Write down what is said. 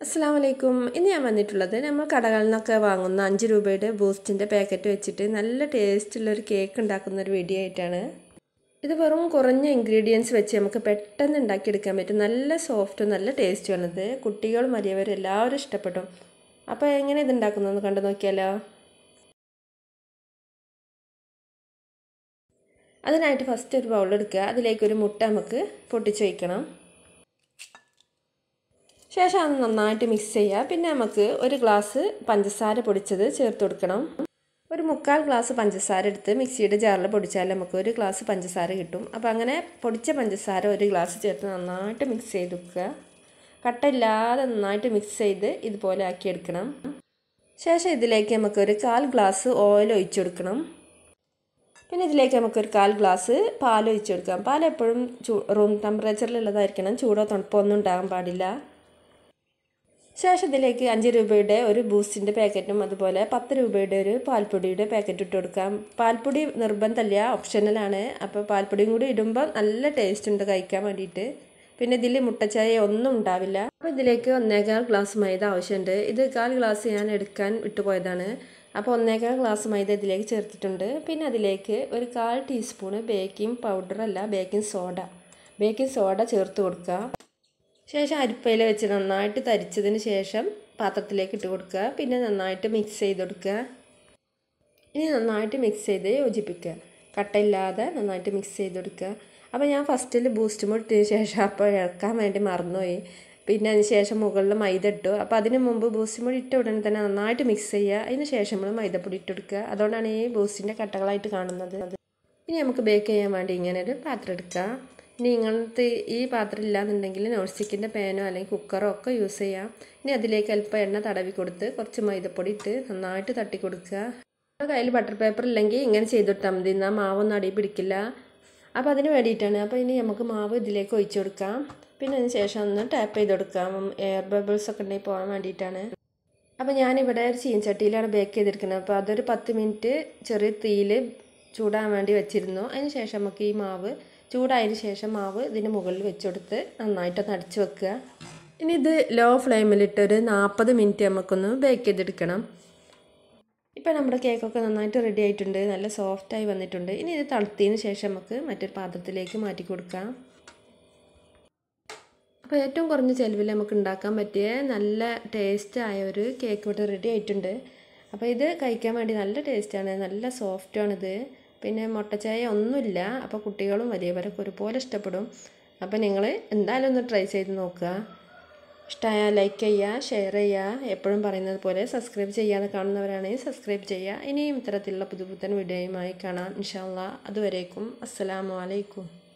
അസ്സാം വലൈക്കും ഇന്ന് ഞാൻ വന്നിട്ടുള്ളത് നമ്മൾ കടകളിൽ നിന്നൊക്കെ വാങ്ങുന്ന അഞ്ച് രൂപയുടെ ബൂസ്റ്റിൻ്റെ പാക്കറ്റ് വെച്ചിട്ട് നല്ല ടേസ്റ്റുള്ളൊരു കേക്ക് ഉണ്ടാക്കുന്ന ഒരു വീഡിയോ ആയിട്ടാണ് ഇത് വെറും കുറഞ്ഞ ഇൻഗ്രീഡിയൻസ് വെച്ച് നമുക്ക് പെട്ടെന്ന് ഉണ്ടാക്കിയെടുക്കാൻ പറ്റും നല്ല സോഫ്റ്റും നല്ല ടേസ്റ്റുമാണിത് കുട്ടികളും വലിയവരും എല്ലാവരും ഇഷ്ടപ്പെടും അപ്പോൾ എങ്ങനെ ഇത് ഉണ്ടാക്കുന്നതെന്ന് കണ്ടു നോക്കിയാലോ അതിനായിട്ട് ഫസ്റ്റ് ഒരു ബൗൾ എടുക്കുക അതിലേക്ക് ഒരു മുട്ട നമുക്ക് പൊട്ടിച്ച് വയ്ക്കണം ശേഷം അത് നന്നായിട്ട് മിക്സ് ചെയ്യുക പിന്നെ നമുക്ക് ഒരു ഗ്ലാസ് പഞ്ചസാര പൊടിച്ചത് ചേർത്ത് കൊടുക്കണം ഒരു മുക്കാൽ ഗ്ലാസ് പഞ്ചസാര എടുത്ത് മിക്സിയുടെ ജാറിൽ പൊടിച്ചാൽ നമുക്ക് ഒരു ഗ്ലാസ് പഞ്ചസാര കിട്ടും അപ്പോൾ അങ്ങനെ പൊടിച്ച പഞ്ചസാര ഒരു ഗ്ലാസ് ചേർത്ത് നന്നായിട്ട് മിക്സ് ചെയ്ത് വെക്കുക കട്ടയില്ലാതെ നന്നായിട്ട് മിക്സ് ചെയ്ത് ഇതുപോലെ ആക്കിയെടുക്കണം ശേഷം ഇതിലേക്ക് നമുക്ക് ഒരു കാൽ ഗ്ലാസ് ഓയിൽ ഒഴിച്ചു കൊടുക്കണം പിന്നെ ഇതിലേക്ക് നമുക്കൊരു കാൽ ഗ്ലാസ് പാൽ ഒഴിച്ചു കൊടുക്കാം പാൽ എപ്പോഴും ചൂ റൂം ടെമ്പറേച്ചറിലുള്ളതായിരിക്കണം ചൂടോ തണുപ്പോ ഒന്നും ഉണ്ടാകാൻ പാടില്ല ശേഷം ഇതിലേക്ക് അഞ്ച് രൂപയുടെ ഒരു ബൂസ്റ്റിൻ്റെ പാക്കറ്റും അതുപോലെ പത്ത് രൂപയുടെ ഒരു പാൽപ്പൊടിയുടെ പാക്കറ്റ് ഇട്ട് കൊടുക്കാം പാൽപ്പൊടി നിർബന്ധമല്ല ഓപ്ഷണലാണ് അപ്പോൾ പാൽപ്പൊടിയും കൂടി ഇടുമ്പോൾ നല്ല ടേസ്റ്റ് ഉണ്ട് കഴിക്കാൻ വേണ്ടിയിട്ട് പിന്നെ ഇതിൽ മുട്ടച്ചായ ഒന്നും ഉണ്ടാവില്ല അപ്പോൾ ഇതിലേക്ക് ഒന്നേകാൽ ഗ്ലാസ് മൈദ ആവശ്യമുണ്ട് ഇത് കാൽ ഗ്ലാസ് ഞാൻ എടുക്കാൻ വിട്ടുപോയതാണ് അപ്പോൾ ഒന്നേകാൽ ഗ്ലാസ് മൈദ ഇതിലേക്ക് ചേർത്തിട്ടുണ്ട് പിന്നെ അതിലേക്ക് ഒരു കാൽ ടീസ്പൂണ് ബേക്കിംഗ് പൗഡർ അല്ല ബേക്കിംഗ് സോഡ ബേക്കിംഗ് സോഡ ചേർത്ത് കൊടുക്കുക ശേഷം അരിപ്പയിൽ വെച്ച് നന്നായിട്ട് തരിച്ചതിന് ശേഷം പാത്രത്തിലേക്ക് ഇട്ട് കൊടുക്കുക പിന്നെ നന്നായിട്ട് മിക്സ് ചെയ്ത് കൊടുക്കുക ഇനി നന്നായിട്ട് മിക്സ് ചെയ്ത് യോജിപ്പിക്കുക കട്ടയില്ലാതെ നന്നായിട്ട് മിക്സ് ചെയ്ത് കൊടുക്കുക അപ്പോൾ ഞാൻ ഫസ്റ്റിൽ ബൂസ്റ്റ് മുട്ടിന് ശേഷം അപ്പോൾ ഇളക്കാൻ വേണ്ടി മറന്നുപോയി പിന്നെ അതിന് ശേഷം മുകളിൽ മൈദ ഇട്ടു അപ്പോൾ അതിന് മുമ്പ് ബൂസ്റ്റ് മുടി ഇട്ട ഉടനെ തന്നെ നന്നായിട്ട് മിക്സ് ചെയ്യുക അതിന് ശേഷം നമ്മൾ മൈദപ്പൊടി ഇട്ട് കൊടുക്കുക അതുകൊണ്ടാണ് ഈ ബൂസ്റ്റിൻ്റെ കട്ടകളായിട്ട് കാണുന്നത് ഇനി നമുക്ക് ബേക്ക് ചെയ്യാൻ വേണ്ടി ഇങ്ങനെ ഒരു പാത്രം എടുക്കുക ഇനി ഇങ്ങനത്തെ ഈ പാത്രം ഇല്ലാന്നുണ്ടെങ്കിൽ നോൺ സ്റ്റിക്കിൻ്റെ പാനോ അല്ലെങ്കിൽ കുക്കറോ ഒക്കെ യൂസ് ചെയ്യാം ഇനി അതിലേക്ക് അല്പം എണ്ണ തടവി കൊടുത്ത് കുറച്ച് മൈദപ്പൊടി ഇട്ട് നന്നായിട്ട് തട്ടി കൊടുക്കുക നമ്മുടെ കയ്യിൽ ബട്ടർ പേപ്പർ ഇല്ലെങ്കിൽ ഇങ്ങനെ ചെയ്തിട്ടാൽ മതി എന്നാൽ മാവൊന്നും അടി പിടിക്കില്ല അപ്പോൾ അതിന് വേണ്ടിയിട്ടാണ് അപ്പോൾ ഇനി നമുക്ക് മാവ് ഇതിലേക്ക് ഒഴിച്ചു കൊടുക്കാം പിന്നെ അതിന് ശേഷം ഒന്ന് ടാപ്പ് ചെയ്ത് കൊടുക്കാം എയർ ബബിൾസ് ഒക്കെ ഉണ്ടെങ്കിൽ പോകാൻ വേണ്ടിയിട്ടാണ് അപ്പോൾ ഞാനിവിടെ ഒരു ചീൻചട്ടിയിലാണ് ബേക്ക് ചെയ്തിരിക്കുന്നത് അപ്പോൾ അതൊരു പത്ത് മിനിറ്റ് ചെറിയ തീയിൽ ചൂടാൻ വേണ്ടി വെച്ചിരുന്നു അതിന് ശേഷം നമുക്ക് ഈ മാവ് ചൂടായതിന് ശേഷം മാവ് ഇതിന് മുകളിൽ വെച്ചെടുത്ത് നന്നായിട്ടൊന്ന് അടിച്ച് വെക്കുക ഇനി ഇത് ലോ ഫ്ലെയിമിലിട്ട് ഒരു നാൽപ്പത് മിനിറ്റ് നമുക്കൊന്ന് ബേക്ക് ചെയ്തെടുക്കണം ഇപ്പോൾ നമ്മുടെ കേക്കൊക്കെ നന്നായിട്ട് റെഡി ആയിട്ടുണ്ട് നല്ല സോഫ്റ്റായി വന്നിട്ടുണ്ട് ഇനി ഇത് തണുത്തതിന് ശേഷം നമുക്ക് മറ്റൊരു പാത്രത്തിലേക്ക് മാറ്റി കൊടുക്കാം അപ്പോൾ ഏറ്റവും കുറഞ്ഞ ചിലവിൽ നമുക്ക് ഉണ്ടാക്കാൻ പറ്റിയ നല്ല ടേസ്റ്റ് ആയ ഒരു കേക്ക് ഇവിടെ റെഡി ആയിട്ടുണ്ട് അപ്പോൾ ഇത് കഴിക്കാൻ വേണ്ടി നല്ല ടേസ്റ്റാണ് നല്ല സോഫ്റ്റാണിത് പിന്നെ മുട്ടച്ചായ ഒന്നുമില്ല അപ്പോൾ കുട്ടികളും വലിയവരൊക്കെ ഒരുപോലെ ഇഷ്ടപ്പെടും അപ്പോൾ നിങ്ങൾ എന്തായാലും ഒന്ന് ട്രൈ ചെയ്ത് നോക്കുക ഇഷ്ടമായാൽ ലൈക്ക് ചെയ്യുക ഷെയർ ചെയ്യുക എപ്പോഴും പറയുന്നത് പോലെ സബ്സ്ക്രൈബ് ചെയ്യാതെ കാണുന്നവരാണെങ്കിൽ സബ്സ്ക്രൈബ് ചെയ്യുക ഇനിയും ഇത്തരത്തിലുള്ള പുതു പുത്തൻ വീഡിയോയുമായി കാണാം ഇൻഷാല്ല അതുവരേക്കും അസ്സലാമു അലൈക്കും